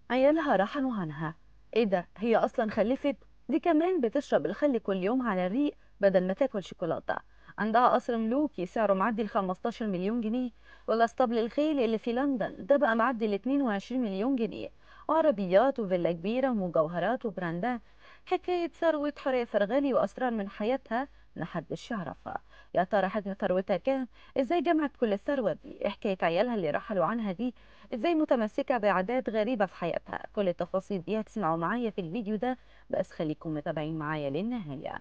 عيالها رحلوا عنها ايه ده هي اصلا خلفت دي كمان بتشرب الخل كل يوم على الريق بدل ما تاكل شوكولاتة عندها قصر ملوكي سعره معدي ال 15 مليون جنيه ولا اسطبل الخيل اللي في لندن ده بقى معدي ال 22 مليون جنيه وعربيات وفيلا كبيرة ومجوهرات وبراندات حكاية ثروة حورية فرغلي وأسرار من حياتها محدش يعرفها يا ترى حجم ثروتها كام ازاي جمعت كل الثروة دي إيه حكاية عيالها اللي رحلوا عنها دي ازاي متمسكة بعادات غريبة في حياتها كل التفاصيل دي هتسمعوا معايا في الفيديو ده بس خليكم متابعين معايا للنهاية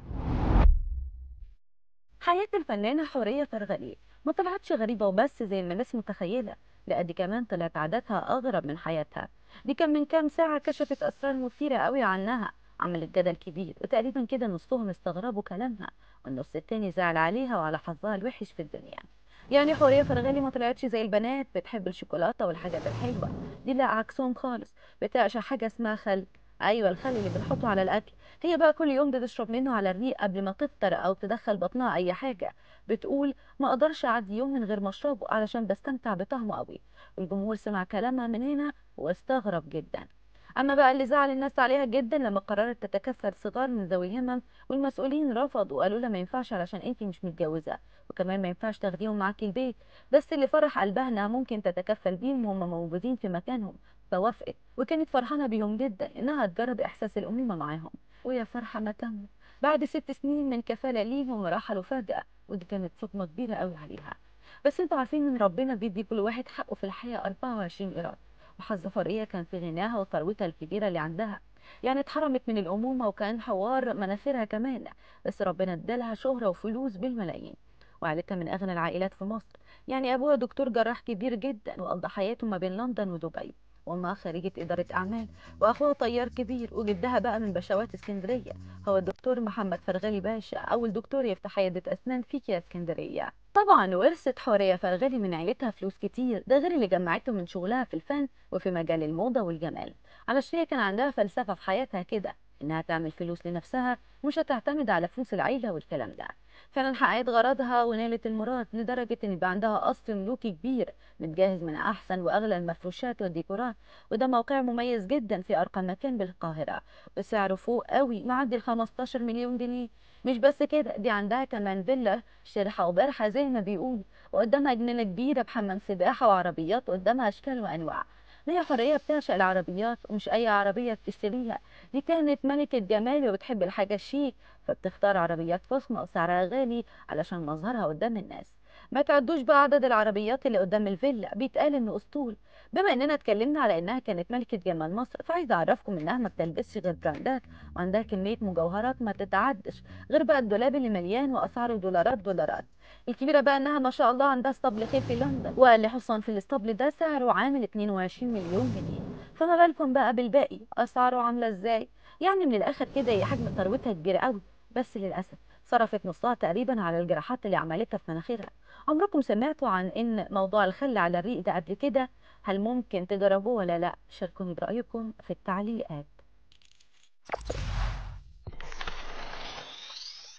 حياة الفنانة حورية فرغلي ما طلعتش غريبة وبس زي ما الناس متخيلة لا دي كمان طلعت عاداتها أغرب من حياتها دي كان من كام ساعة كشفت أسرار مثيرة قوي عنها عملت جدل كبير وتقريبا كده نصهم استغربوا كلامها والنص التاني زعل عليها وعلى حظها الوحش في الدنيا يعني حورية فرغلي ما طلعتش زي البنات بتحب الشوكولاتة والحاجات الحلوة دي لا عكسهم خالص بتعشق حاجة اسمها خل ايوه الخل اللي بنحطه على الاكل هي بقى كل يوم بتشرب منه على الريق قبل ما تفطر او تدخل بطنها اي حاجه بتقول ما اقدرش اعدي يوم من غير ما اشربه علشان بستمتع بطعمه قوي الجمهور سمع كلامها من هنا واستغرب جدا اما بقى اللي زعل الناس عليها جدا لما قررت تتكفل صغار من ذوي الهمم والمسؤولين رفضوا وقالوا لها ما ينفعش علشان انت مش متجوزه وكمان ما ينفعش تاخديهم معاكي البيت بس اللي فرح قلبها انها ممكن تتكفل بيهم وهم موجودين في مكانهم فوافقت وكانت فرحانة بيهم جدا إنها تجرب إحساس الأمومة معاهم ويا فرحة ما تمت بعد ست سنين من كفالة ليهم رحلوا فجأة ودي كانت صدمة كبيرة قوي عليها بس انتوا عارفين ان ربنا بيدي كل واحد حقه في الحياة 24 قيراط وحظ فرية كان في غناها وثروتها الكبيرة اللي عندها يعني اتحرمت من الأمومة وكان حوار مناخيرها كمان بس ربنا ادالها شهرة وفلوس بالملايين وعائلتها من أغنى العائلات في مصر يعني أبوها دكتور جراح كبير جدا وقضى حياته ما بين لندن ودبي وأمها خريجة إدارة أعمال وأخوها طيار كبير وجدها بقى من بشوات اسكندرية هو الدكتور محمد فرغلي باشا أول دكتور يفتح عيادة أسنان فيك يا اسكندرية طبعا ورثت حورية فرغلي من عيلتها فلوس كتير ده غير اللي جمعته من شغلها في الفن وفي مجال الموضة والجمال علشان هي كان عندها فلسفة في حياتها كده إنها تعمل فلوس لنفسها مش هتعتمد على فلوس العيلة والكلام ده فعلا حققت غرضها ونالت المراد لدرجة إن يبقى عندها قصر ملوكي كبير متجهز من أحسن وأغلى المفروشات والديكورات وده موقع مميز جدا في أرقى مكان بالقاهرة بسعره فوق قوي معدي ال 15 مليون جنيه مش بس كده دي عندها كمان فيلا شرحة وبرحة زي ما بيقولوا وقدامها جنينة كبيرة بحمام سباحة وعربيات قدامها أشكال وأنواع هي حرية بتعشق العربيات ومش أي عربية بتشتريها دي كانت ملكة جمال وبتحب الحاجة الشيك فبتختار عربيات فخمة وسعرها غالي علشان مظهرها قدام الناس ما تعدوش بقى عدد العربيات اللي قدام الفيلا بيتقال انه اسطول بما اننا اتكلمنا على انها كانت ملكة جمال مصر فعايزة اعرفكم انها ما بتلبسش غير براندات وعندها كمية مجوهرات ما تتعدش غير بقى الدولاب اللي مليان واسعاره دولارات دولارات الكبيرة بقى انها ما شاء الله عندها اسطبل خيل في لندن واقل حصان في الاسطبل ده سعره عامل 22 مليون جنيه فما بالكم بقى بالباقي اسعاره عاملة ازاي يعني من الاخر كده هي حجم ثروتها كبير قوي بس للاسف صرفت نصها تقريبا على الجراحات اللي عملتها في مناخيرها عمركم سمعتوا عن ان موضوع الخل على الريق ده قبل كده هل ممكن تجربوه ولا لا شاركوني برأيكم في التعليقات